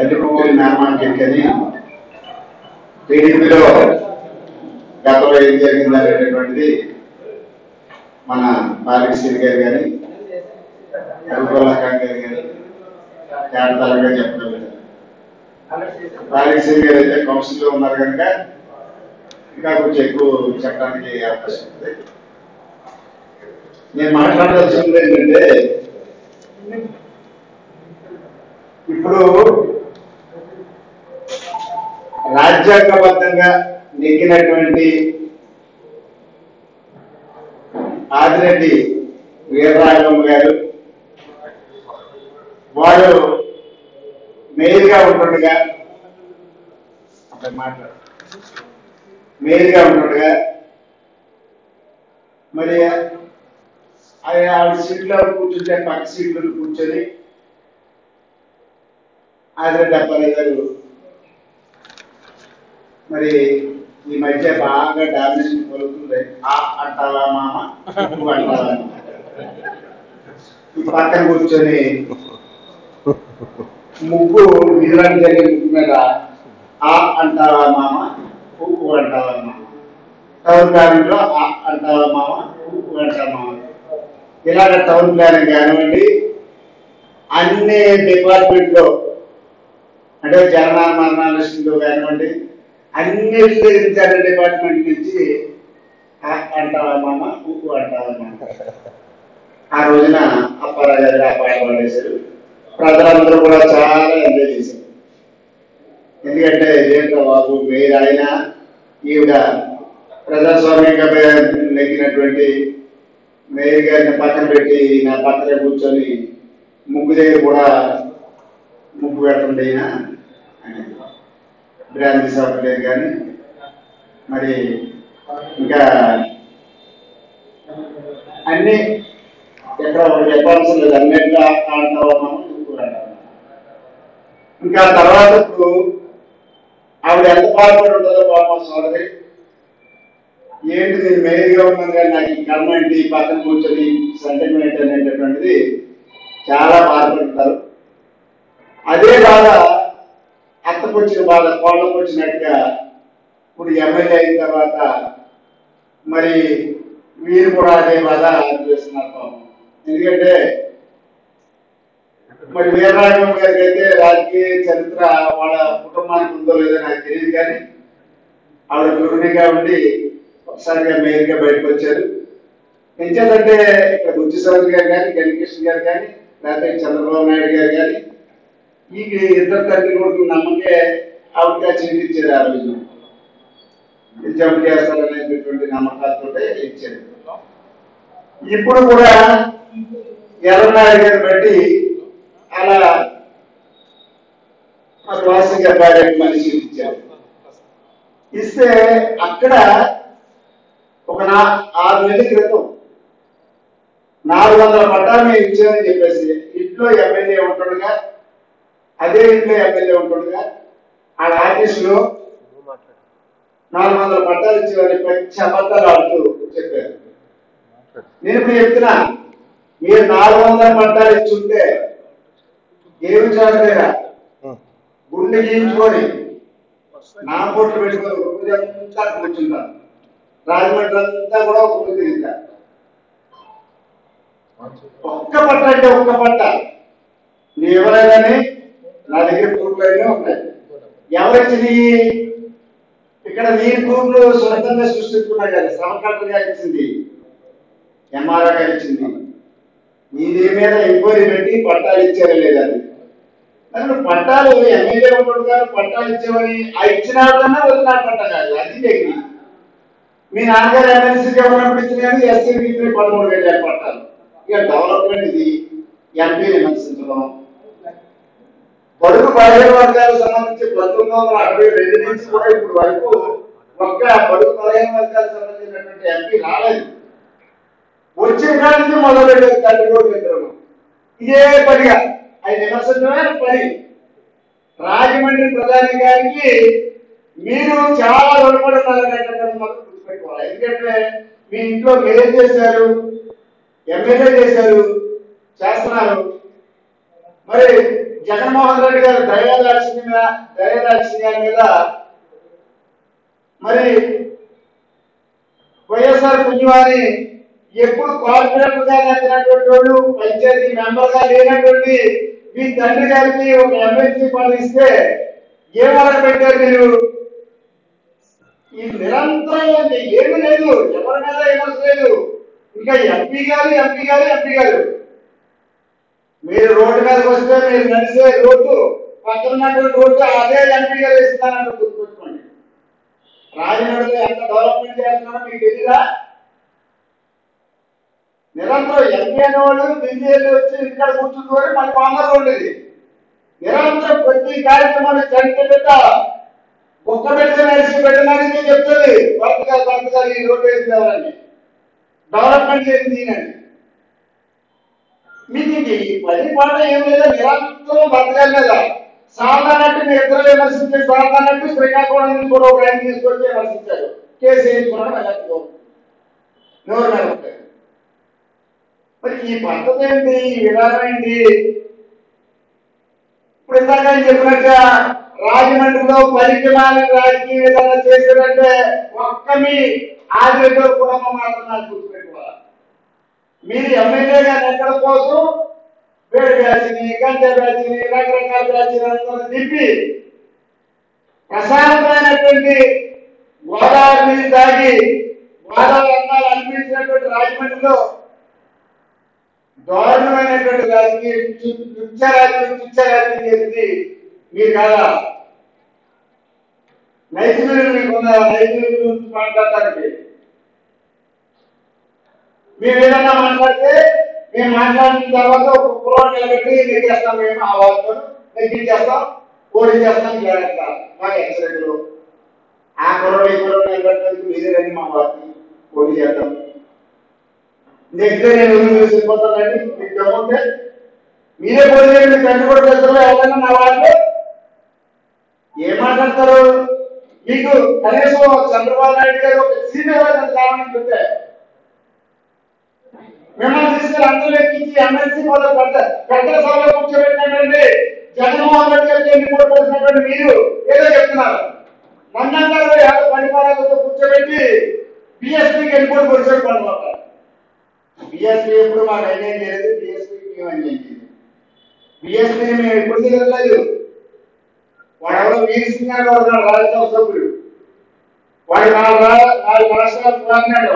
తల్లి కూతురి నామాంకికని టీడీపీలో గతంలో ఏం జరిగింది అనేటటువంటిది మన బాలిక శ్రీ గారు కానీ కల్పలకాంత్ గారు కానీ తేడతలంగా చెప్పగలుగుతారు బాలిక శ్రీ గారు అయితే కౌన్సిల్ లో ఉన్నారు కనుక ఇంకా కొంచెం ఎక్కువ చెప్పడానికి అవకాశం ఉంది నేను మాట్లాడాల్సింది ఏంటంటే ఇప్పుడు రాజ్యాంగబద్ధంగా నెగ్గినటువంటి ఆదిరెడ్డి వీరరాఘవం గారు వారు మేలుగా ఉంటుండగా అక్కడ మాట్లాడు మేలుగా ఉంటుండగా మరి అది ఆవిడ సీట్లో కూర్చుంటే పక్క సీట్లో కూర్చొని ఆదిరెడ్డి అప్పారావు గారు మరి ఈ మధ్య బాగా డామినేషన్ కలుగుతుంది ఆ అంటావా మామ ఉప్పు అంటావా మామ. ఈ పక్కన కూర్చొని ముగ్గు నీళ్ళని జరిగే ముగ్గు మీద ఆ అంటావా మామ ఉప్పు అంటావా మామ టౌన్ ప్లానింగ్ లో ఆ అంటావా మామ ఉప్పు అంటావా మామ ఇలాగ టౌన్ ప్లానింగ్ కానివ్వండి అన్ని డిపార్ట్మెంట్ లో అంటే జనన మరణాల లిస్టులో కానివ్వండి అన్నిటిలో ఇన్ఛార్జ్ డిపార్ట్మెంట్ నుంచి ఆ అంటావా మామ ఉప్పు అంటావా మామ ఆ రోజున అప్పారావు గారు ఆ పాట పాడేశారు ప్రజలందరూ కూడా చాలా ఎంజాయ్ చేశారు ఎందుకంటే ఏంటో బాబు మీరు ఆయన ఈవిడ ప్రజాస్వామ్యంగా నెగ్గినటువంటి మేయర్ గారిని పక్కన పెట్టి నా పక్కనే కూర్చొని ముగ్గు దగ్గర కూడా ముగ్గు పెట్టండి అయినా బ్రాంతి సాఫ్ట్వేర్ కానీ మరి ఇంకా అన్ని ఎక్కడ ఒకటి చెప్పాల్సిన లేదు అన్నిట్లో అంటావా మనం ముగ్గు అంటావా ఇంకా తర్వాత ఇప్పుడు ఆవిడ ఎంత బాధపడి ఉంటుందో పాపం సోదరి ఏంటి నేను మేలుగా ఉన్నాను కానీ నాకు ఈ కర్మ ఏంటి ఈ పక్కన కూర్చొని సెంటిమెంట్ అనేటటువంటిది చాలా బాధపడతారు అదే బాధ అత్తకు వచ్చిన బాధ కోళ్ళకు వచ్చినట్టుగా ఇప్పుడు ఎమ్మెల్యే అయిన తర్వాత మరి వీరు కూడా అదే బాధ చేస్తున్నారు పాపం ఎందుకంటే మరి వీరరాఘవం గారికి అయితే రాజకీయ చరిత్ర వాళ్ళ కుటుంబానికి ఉందో లేదో నాకు తెలియదు కానీ ఆవిడ గృహిణిగా ఉండి ఒకసారిగా మేయర్గా బయటకు వచ్చారు ఎంచేదంటే ఇక్కడ బుద్ధి చౌదరి గారు కానీ గణకృష్ణ గారు కానీ లేకపోతే చంద్రబాబు నాయుడు గారు కానీ ఈ ఇద్దరు తండ్రి కొడుకు నమ్మకే ఆవిడగా చింతించారు ఆ రోజు జంప్ చేస్తారనేటటువంటి నమ్మకాలతో ఇచ్చారు ఇప్పుడు కూడా ఎర్రనాయుడు గారు బట్టి అలా మరి వాసి గారి మనిషి ఇచ్చారు ఇస్తే అక్కడ ఒక నా ఆరు నెలల క్రితం నాలుగు వందల పట్టాలు మేము ఇచ్చామని చెప్పేసి ఇంట్లో ఎమ్మెల్యే ఉంటుండగా అదే ఇంట్లో ఎమ్మెల్యే ఉంటుండగా ఆ ఆఫీసులో నాలుగు వందల పట్టాలు ఇచ్చేవారి పచ్చి అబద్ధాలు ఆడుతూ చెప్పారు నేను ఇప్పుడు చెప్తున్నా మీరు నాలుగు వందల పట్టాలు ఇచ్చుంటే ఏమి చేస్తారా గుండె గీయించుకొని నా పొట్లు పెట్టుకొని రోజంతా కూర్చుంటారు రాజమండ్రి అంతా కూడా గుండె తిరుగుతారు ఒక్క పట్ట అంటే ఒక్క పట్ట నీ ఎవరైనా నా దగ్గర ప్రూఫ్లు అయినా ఉన్నాయి ఎవరిచ్చింది ఇక్కడ నీ ప్రూఫ్లు సొంతంగా సృష్టించుకున్నా కదా సమకట్టగా ఇచ్చింది ఎంఆర్ఆర్ గారు ఇచ్చింది నీ దీని మీద ఎంక్వైరీ పెట్టి పట్టాలు ఇచ్చారా లేదా అని అసలు పట్టాలు ఎమ్మెల్యే ఉంటాడు గారు పట్టాలు ఇచ్చేవని ఆ ఇచ్చిన వాళ్ళన్నా వదిలిన పట్ట కాదు అది దగ్గర మీ నాన్నగారు ఎమ్మెల్సీగా ఉన్నప్పుడు ఇచ్చినది ఎస్సీ బీపీ పదమూడు వేల పట్టాలు ఇక డెవలప్మెంట్ ఇది ఎంపీ విమర్శించడం బడుగు బలహీన వర్గాలకు సంబంధించి పంతొమ్మిది వందల అరవై రెండు నుంచి కూడా ఇప్పుడు వరకు ఒక్క బడుగు బలహీన వర్గాలకు సంబంధించినటువంటి ఎంపీ రాలేదు వచ్చిన కాడి నుంచి మొదలు పెట్టారు తండ్రి కూడా ఇద్దరు ఇదే పనిగా ఆయన విమర్శించడమే పని రాజమండ్రి ప్రధాని గారికి మీరు చాలా రుణపడి ఉన్నారనేటటువంటి మాత్రం గుర్తుపెట్టుకోవాలి ఎందుకంటే మీ ఇంట్లో మేయర్ చేశారు ఎమ్మెల్యే చేశారు చేస్తున్నారు మరి జగన్మోహన్ రెడ్డి గారు దయాదాక్షిణ్యం మీద దయాదాక్షిణ్యాల మీద మరి వైఎస్ఆర్ పుణ్యవారి ఎప్పుడు కార్పొరేటర్ గా నచ్చినటువంటి వాళ్ళు పంచాయతీ మెంబర్ గా లేనటువంటి మీ తండ్రి గారికి ఒక ఎమ్మెల్సీ పని ఇస్తే ఏమని పెట్టారు మీరు ఈ నిరంతరం ఉంది, ఏమీ లేదు ఎవరి మీద విమర్శ లేదు ఇంకా ఎంపీ గారు ఎంపీ గారు ఎంపీ గారు మీరు రోడ్డు మీదకి వస్తే మీరు నడిచే రోడ్డు పక్కన ఉన్నటువంటి రోడ్డు అదే ఎంపీ గారు ఇస్తానని గుర్తుపెట్టుకోండి రాజమండ్రిలో ఎంత డెవలప్మెంట్ చేస్తున్నారో మీకు తెలియదా నిరంతరం ఎంపీ అనేవాళ్ళు ఢిల్లీ వెళ్ళి వచ్చి ఇక్కడ కూర్చుంటుకొని మన కామర్ ఉండేది నిరంతరం ప్రతి కార్యక్రమాన్ని జంట పెట్ట ఒక్క పెట్ట నడిచి పెట్టడానికి చెప్తుంది భర్త గారు భర్త గారు ఈ రోడ్డు వేసినారని డెవలప్మెంట్ చేసింది ఈయనండి. మీకు ఇది ఈ పది పాట ఏం లేదా నిరంతరం బతకాలి లేదా సాధారణట్టు మీ ఇద్దరు విమర్శించే సాధారణట్టు శ్రీకాకుళం నుంచి కూడా ఒక ఆయన తీసుకొచ్చి విమర్శించారు కేసు వేయించుకున్నాడు మళ్ళీ నోరు మీద ఉంటాయి. మరి ఈ పద్ధతి ఏంటి ఈ విధానం ఏంటి ఇప్పుడు ఇందాక ఆయన చెప్పినట్టుగా రాజమండ్రిలో పరిచయాలను రాజకీయ విధానం చేశారంటే ఒక్క మీ ఆదిరెడ్డి కుటుంబం మాత్రం నాకు గుర్తుపెట్టుకోవాలి మీరు ఎమ్మెల్యేగా ఎక్కడ కోసం వేడి బ్యాచ్ని గంట బ్యాచ్ని రకరకాల బ్యాచ్ని అందరూ తిప్పి ప్రశాంతమైనటువంటి గోదావరి నీళ్ళు తాగి గోదావరి అందాలు అనిపించినటువంటి రాజమండ్రిలో దారుణమైనటువంటి రాజకీయ తుచ్చ రాజకీయం తుచ్చ రాజకీయం చేసింది మీరు కాదా నైతికులు మీకు ఉన్న నైతికుల గురించి మాట్లాడటానికి మేము ఏదన్నా మాట్లాడితే మేము మాట్లాడిన తర్వాత ఒక కుర్రాడు నిలబెట్టి నెగ్గేస్తాం మేము ఆ వార్తను నెగ్గించేస్తాం ఓడి చేస్తాం జాగ్రత్త మాకు ఎక్సరెంట్లు ఆ కుర్రాడు ఈ కుర్రాడు నిలబెట్టడానికి మీరే రండి మా వార్తని ఓడి చేద్దాం నెక్స్ట్ నేను ఎందుకు తీసుకుపోతానండి మీకు దమ్ముంటే మీరే పోయి చేయండి తండ్రి కూడా చేస్తారు ఎవరైనా నా వాళ్ళు ఏం మాట్లాడతారు మీకు కనీసం చంద్రబాబు నాయుడు గారు ఒక సీనియర్ కారణం చెప్తే మిమ్మల్ని తీసుకెళ్ళి అందరూ ఎక్కించి ఎమ్మెల్సీ పదవి పెద్ద పెద్ద సభలో కూర్చోబెట్టినటువంటి జగన్మోహన్ రెడ్డి గారికి ఎన్నికలు పోసినటువంటి మీరు ఏదో చెప్తున్నారు మన్నందరూ యాభై పరిపాలనతో కూర్చోబెట్టి బిఎస్పీకి ఎన్నికలు కూర్చోబెట్టుకుంటున్నారు బిఎస్పీ ఎప్పుడు మాకు అన్యాయం చేయలేదు బిఎస్పీకి మేము అన్యాయం చేయలేదు బిఎస్పీ మేము ఎప్పుడు తిరగలేదు వాడు ఎవరో వీరి సింగ్ గారు ఉన్నాడు రాజ్యసభ సభ్యుడు వాడు నాలుగు రా- నాలుగు రాష్ట్రాలు పోరాడినాడు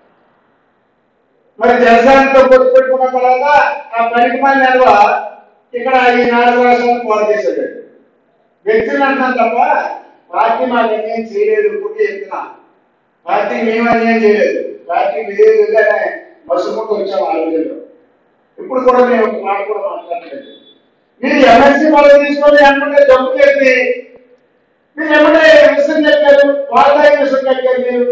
మరి జనసేనతో పొత్తు పెట్టుకున్న తర్వాత ఆ పనికి మంది నెలవ ఇక్కడ ఈ నాలుగు రాష్ట్రాలు పాడు చేశాడు వ్యక్తులు అంటున్నాను తప్ప పార్టీ మాకు అన్యాయం చేయలేదు పుట్టి చెప్తున్నా పార్టీ మేము అన్యాయం చేయలేదు పార్టీ విధేయులుగానే మసుకుంటూ వచ్చాం ఆ రోజుల్లో ఇప్పుడు కూడా మేము ఒక మాట కూడా మాట్లాడలేదు మీరు ఎమ్మెల్సీ పదవి తీసుకొని అనుకుంటే జబ్బు చేసి మీరు ఎమ్మటే విషయం చెప్పారు వాళ్ళ విషయం చెప్పారు మీరు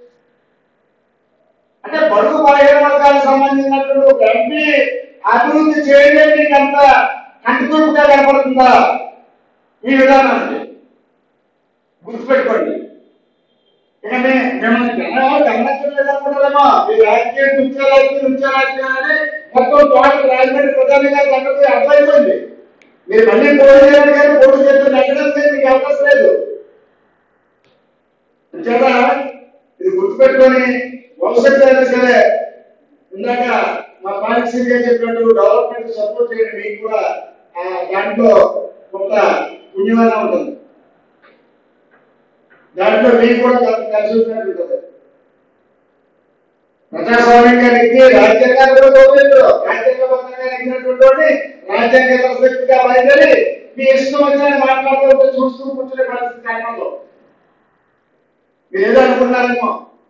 అంటే బడుగు బలహీన వర్గాలకు సంబంధించినటువంటి ఒక ఎంపీ అభివృద్ధి చేయడం మీకు అంత కంటితూపుగా కనపడుతుందా ఈ విధానానికి గుర్తుపెట్టుకోండి ఇక మే- మిమ్మల్ని జనం గమనించలేదనుకుంటారేమో ఈ రాజకీయం నుంచే రాజకీయం నుంచే రాజకీయం అని మొత్తం తోట రాజమండ్రి ప్రధాని గారి సంగతి అర్థమైపోయింది మీరు మళ్ళీ పోటీ చేయాలి కానీ పోటీ చేస్తే నెగ్గడానికి మీకు అవకాశం లేదు చేత ఇది గుర్తుపెట్టుకొని భవిష్యత్తు అయినా సరే ఇందాక మా పాలక సింగ్ గారు చెప్పినట్టు డెవలప్మెంట్ సపోర్ట్ చేయండి మీకు కూడా ఆ దాంట్లో కొంత పుణ్యమైన ఉంటుంది దాంట్లో మీకు కూడా కొంత కలిసి వచ్చినట్టు ఉంటుంది ప్రజాస్వామ్యంగా నెగ్గి రాజ్యాంగాన్ని కూడా గౌరవించు రాజ్యాంగబద్ధంగా నెగ్గినటువంటి వాడిని రాజ్యాంగ వ్యక్తిగా బయలుదేరి మీ ఇష్టం వచ్చిన మాట్లాడుతూ ఉంటే చూస్తూ కూర్చునే పరిస్థితి గ్రామంలో మీరు ఏదో అనుకున్నారేమో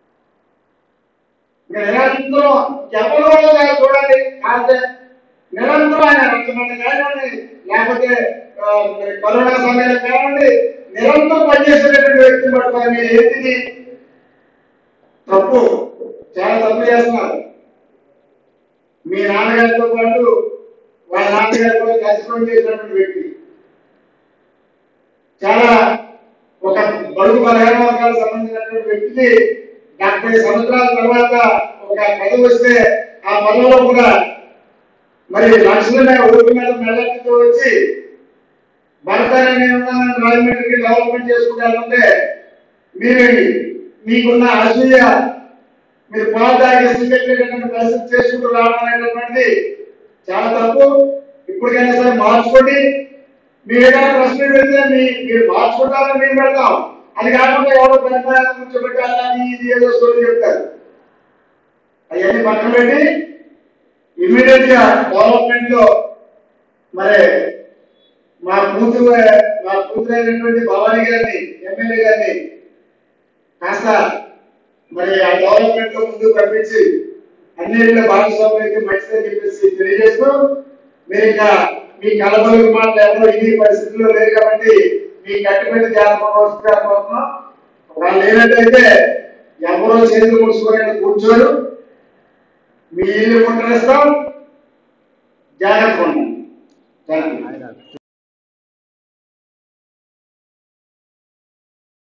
ఇంకా నిరంతరం ఎవరు వాళ్ళు చూడండి కాకపోతే నిరంతరం ఆయన రక్తమంది కానివ్వండి లేకపోతే ఆ, మరి కరోనా సమయంలో కానివ్వండి నిరంతరం పనిచేసేటటువంటి వ్యక్తిని పట్టుకొని మీరు ఏంటిది తప్పు చాలా తప్పు చేస్తున్నారు మీ నాన్నగారితో పాటు వాళ్ళ నాన్నగారు కూడా కలిసి పని చేసినటువంటి వ్యక్తి చాలా ఒక బడుగు బలహీన వర్గాలకు సంబంధించినటువంటి వ్యక్తికి డెబ్బై సంవత్సరాల తర్వాత ఒక పదవి వస్తే ఆ పదవిలో కూడా మరి లక్షల ఓటు మీద మెల్లటితో వచ్చి భర్తనే ఉన్నానని రాజమండ్రికి డెవలప్మెంట్ చేసుకుంటారంటే మీరు మీకున్న అసూయ మీరు పాలు తాగే స్థితికి పరిస్థితి చేసుకుంటూ రావడం అనేటటువంటి చాలా తప్పు ఇప్పటికైనా సరే మార్చుకోండి మీరు ఏదైనా ప్రశ్న పెడితే మీ మీరు మార్చుకుంటారని మేము పెడతాం అది కాకుండా ఎవరో పెద్ద కూర్చోబెట్టాలని ఇది ఏదో స్టోరీ చెప్తారు అవన్నీ పక్కన పెట్టి ఇమ్మీడియట్ గా డెవలప్మెంట్ లో మరి మా కూతురు మా కూతురు అయినటువంటి భవానీ గారిని ఎమ్మెల్యే గారిని కాస్త మరి ఆ డెవలప్మెంట్ లో ముందుకు పంపించి అన్నింటిలో భాగస్వామ్యం అయితే మంచిదని చెప్పేసి తెలియజేస్తూ మీరు ఇంకా మీ కలబలుగు మాటలు ఎవరో ఈ పరిస్థితుల్లో లేరు కాబట్టి మీ కట్టుబడి జాగ్రత్త వాళ్ళు లేనట్టయితే ఎవరో చేతులు ముడుచుకొని కూర్చోరు మీ ఇల్లు ముట్టేస్తాం జాగ్రత్త ఉండండి థ్యాంక్ యూ